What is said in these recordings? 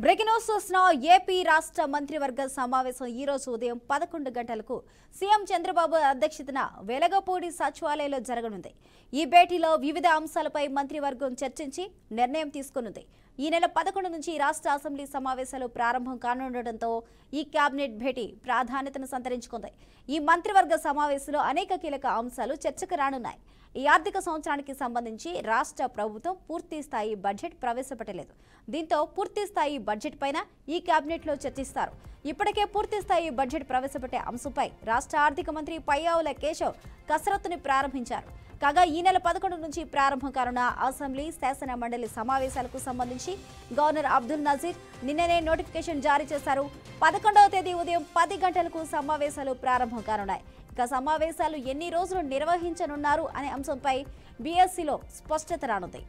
breaking news చూసిన AP రాష్ట్ర మంత్రివర్గ సమావేశం ఈ రోజు ఉదయం పదకొండు గంటలకు సీఎం చంద్రబాబు అధ్యక్షతన వెలగపూడి సచివాలయంలో జరగనుంది ఈ భేటీలో వివిధ అంశాలపై మంత్రివర్గం చర్చించి నిర్ణయం తీసుకునుంది ఈ నెల పదకొండు నుంచి రాష్ట్ర అసెంబ్లీ సమావేశాలు ప్రారంభం కానుండటంతో ఈ కేబినెట్ భేటీ ప్రాధాన్యతను సంతరించుకుంది ఈ మంత్రివర్గ సమావేశంలో అనేక కీలక అంశాలు చర్చకు రానున్నాయి ఈ ఆర్థిక సంవత్సరానికి సంబంధించి రాష్ట్ర ప్రభుత్వం పూర్తి స్థాయి బడ్జెట్ ప్రవేశపెట్టలేదు దీంతో పూర్తి స్థాయి బడ్జెట్ పైన ఈ కేబినెట్లో చర్చిస్తారు ఇప్పటికే పూర్తి స్థాయి బడ్జెట్ ప్రవేశపెట్టే అంశంపై రాష్ట్ర ఆర్థిక మంత్రి పయ్యావుల కేశవ్ కసరత్తుని ప్రారంభించారు కాగా ఈ నెల పదకొండు నుంచి ప్రారంభం కానున్న అసెంబ్లీ శాసన మండలి సమావేశాలకు సంబంధించి గవర్నర్ అబ్దుల్ నజీర్ నిన్ననే నోటిఫికేషన్ జారీ చేశారు పదకొండవ తేదీ ఉదయం పది గంటలకు సమావేశాలు ప్రారంభం కానున్నాయి ఇక సమావేశాలు ఎన్ని రోజులు నిర్వహించనున్నారు అనే అంశంపై బీఎస్సీలో స్పష్టత రానుంది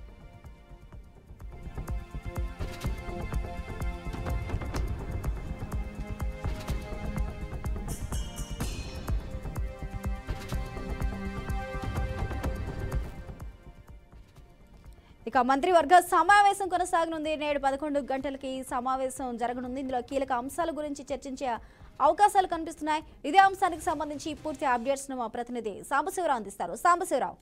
ఇక మంత్రివర్గ సమావేశం కొనసాగనుంది నేడు పదకొండు గంటలకి ఈ సమావేశం జరగనుంది ఇందులో కీలక అంశాల గురించి చర్చించే అవకాశాలు కనిపిస్తున్నాయి ఇదే అంశానికి సంబంధించి పూర్తి అప్డేట్స్ ను మా ప్రతినిధి సాంబశివరావు అందిస్తారు సాంబశివరావు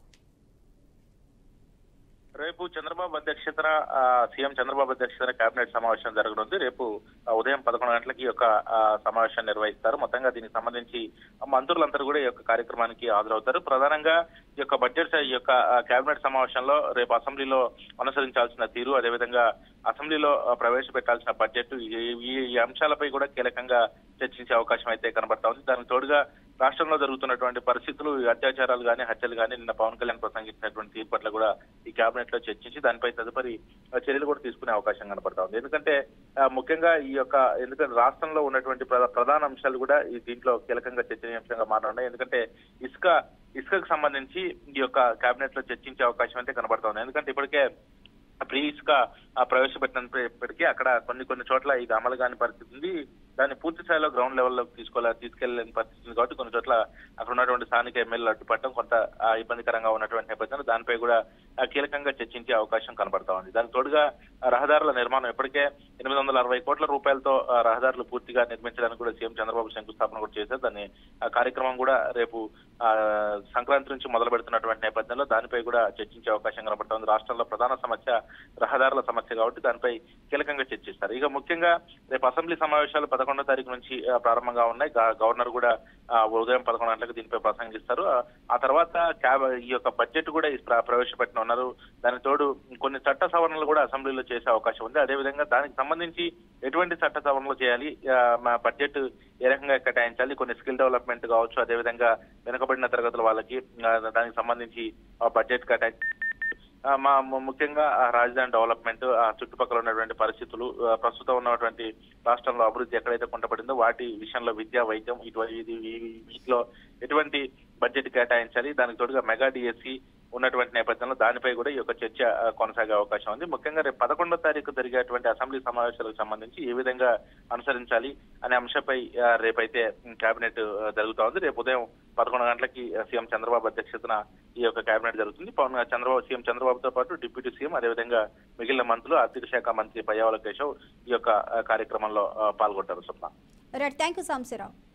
రేపు చంద్రబాబు అధ్యక్షతన ఆ, సీఎం చంద్రబాబు అధ్యక్షతన కేబినెట్ సమావేశం జరగనుంది రేపు ఆ, ఉదయం పదకొండు గంటలకి ఈ యొక్క ఆ, సమావేశం నిర్వహిస్తారు మొత్తంగా దీనికి సంబంధించి మంత్రులందరూ కూడా ఈ యొక్క కార్యక్రమానికి హాజరవుతారు ప్రధానంగా ఈ యొక్క బడ్జెట్ ఈ యొక్క ఆ, కేబినెట్ సమావేశంలో రేపు అసెంబ్లీలో అనుసరించాల్సిన తీరు అదేవిధంగా అసెంబ్లీలో ఆ, ప్రవేశపెట్టాల్సిన బడ్జెట్ ఈ- ఈ ఈ అంశాలపై కూడా కీలకంగా చర్చించే అవకాశం అయితే కనబడతా ఉంది దానికి తోడుగా రాష్ట్రంలో జరుగుతున్నటువంటి పరిస్థితులు ఈ అత్యాచారాలు కానీ హత్యలు కానీ నిన్న పవన్ కళ్యాణ్ ప్రసంగించినటువంటి తీర్పు పట్ల కూడా ఈ కేబినెట్ లో చర్చించి దానిపై తదుపరి ఆ, చర్యలు కూడా తీసుకునే అవకాశం కనబడతా ఉంది ఎందుకంటే ఆ, ముఖ్యంగా ఈ యొక్క ఎందుకంటే రాష్ట్రంలో ఉన్నటువంటి ప్రధా- ప్రధాన అంశాలు కూడా ఈ దీంట్లో కీలకంగా చర్చనీయాంశంగా మారనున్నాయి ఎందుకంటే ఇసుక ఇసుకకు సంబంధించి ఈ యొక్క కేబినెట్ లో చర్చించే అవకాశం అయితే కనబడతా ఉంది ఎందుకంటే ఇప్పటికే ప్రీ ఇసుక ఆ, ప్రవేశపెట్టినప్పటికీ అక్కడ కొన్ని కొన్ని చోట్ల ఇది అమలు కాని పరిస్థితి ఉంది దాన్ని పూర్తి స్థాయిలో గ్రౌండ్ లెవెల్లో తీసుకోలే తీసుకెళ్లేని పరిస్థితి ఉంది కాబట్టి కొన్ని చోట్ల అక్కడ ఉన్నటువంటి స్థానిక ఎమ్మెల్యేలు అడ్డుపడటం కొంత ఆ, ఇబ్బందికరంగా ఉన్నటువంటి నేపథ్యంలో దానిపై కూడా ఆ, కీలకంగా చర్చించే అవకాశం కనబడతా ఉంది దానికి తోడుగా ఆ, రహదారుల నిర్మాణం ఇప్పటికే ఎనిమిది వందల అరవై కోట్ల రూపాయలతో ఆ, రహదారులు పూర్తిగా నిర్మించడానికి కూడా సీఎం చంద్రబాబు శంకుస్థాపన కూడా చేశారు దాన్ని ఆ కార్యక్రమం కూడా రేపు ఆ, సంక్రాంతి నుంచి మొదలు పెడుతున్నటువంటి నేపథ్యంలో దానిపై కూడా చర్చించే అవకాశం కనబడతా ఉంది రాష్ట్రంలో ప్రధాన సమస్య రహదారుల సమస్య కాబట్టి దానిపై కీలకంగా చర్చిస్తారు ఇక ముఖ్యంగా రేపు అసెంబ్లీ సమావేశాలు పదకొండో తారీఖు నుంచి ఆ, ప్రారంభంగా ఉన్నాయి గా- గవర్నర్ కూడా ఆ, ఉదయం పదకొండు గంటలకు దీనిపై ప్రసంగిస్తారు ఆ- ఆ తర్వాత క్యాబ్ ఈ యొక్క బడ్జెట్ కూడా ఈ ప్ర- ప్రవేశపెట్టిన ఉన్నారు దానికి తోడు కొన్ని చట్ట సవరణలు కూడా అసెంబ్లీలో చేసే అవకాశం ఉంది అదేవిధంగా దానికి సంబంధించి ఎటువంటి చట్ట సవరణలు చేయాలి ఆ, మా బడ్జెట్ ఏ రకంగా కేటాయించాలి కొన్ని స్కిల్ డెవలప్మెంట్ కావచ్చు అదేవిధంగా వెనుకబడిన తరగతుల వాళ్ళకి ఆ, దానికి సంబంధించి ఆ, బడ్జెట్ కేటాయి ఆ, మా ము- ముఖ్యంగా ఆ రాజధాని డెవలప్మెంట్ ఆ చుట్టుపక్కల ఉన్నటువంటి పరిస్థితులు ఆ, ప్రస్తుతం ఉన్నటువంటి రాష్ట్రంలో అభివృద్ధి ఎక్కడైతే కుంటపడిందో వాటి విషయంలో విద్య వైద్యం ఇటువంటి ఇది ఈ- వీటిలో ఎటువంటి బడ్జెట్ కేటాయించాలి దానికి తోడుగా మెగా డిఎస్సి ఉన్నటువంటి నేపథ్యంలో దానిపై కూడా ఈ యొక్క చర్చ ఆ, కొనసాగే అవకాశం ఉంది ముఖ్యంగా రేపు పదకొండో తారీఖు జరిగేటువంటి అసెంబ్లీ సమావేశాలకు సంబంధించి ఏ విధంగా అనుసరించాలి అనే అంశంపై ఆ, రేపైతే కేబినెట్ ఆ, జరుగుతా ఉంది రేపు ఉదయం పదకొండు గంటలకి ఆ, సీఎం చంద్రబాబు అధ్యక్షతన ఈ యొక్క కేబినెట్ జరుగుతుంది పవన్ చంద్రబాబు సీఎం చంద్రబాబుతో పాటు డిప్యూటీ సీఎం అదేవిధంగా మిగిలిన మంత్రులు ఆర్థిక శాఖ మంత్రి పయ్యావల కేశవ్ ఈ యొక్క ఆ, కార్యక్రమంలో ఆ, పాల్గొంటారు Swapna right thank you Sambasivarao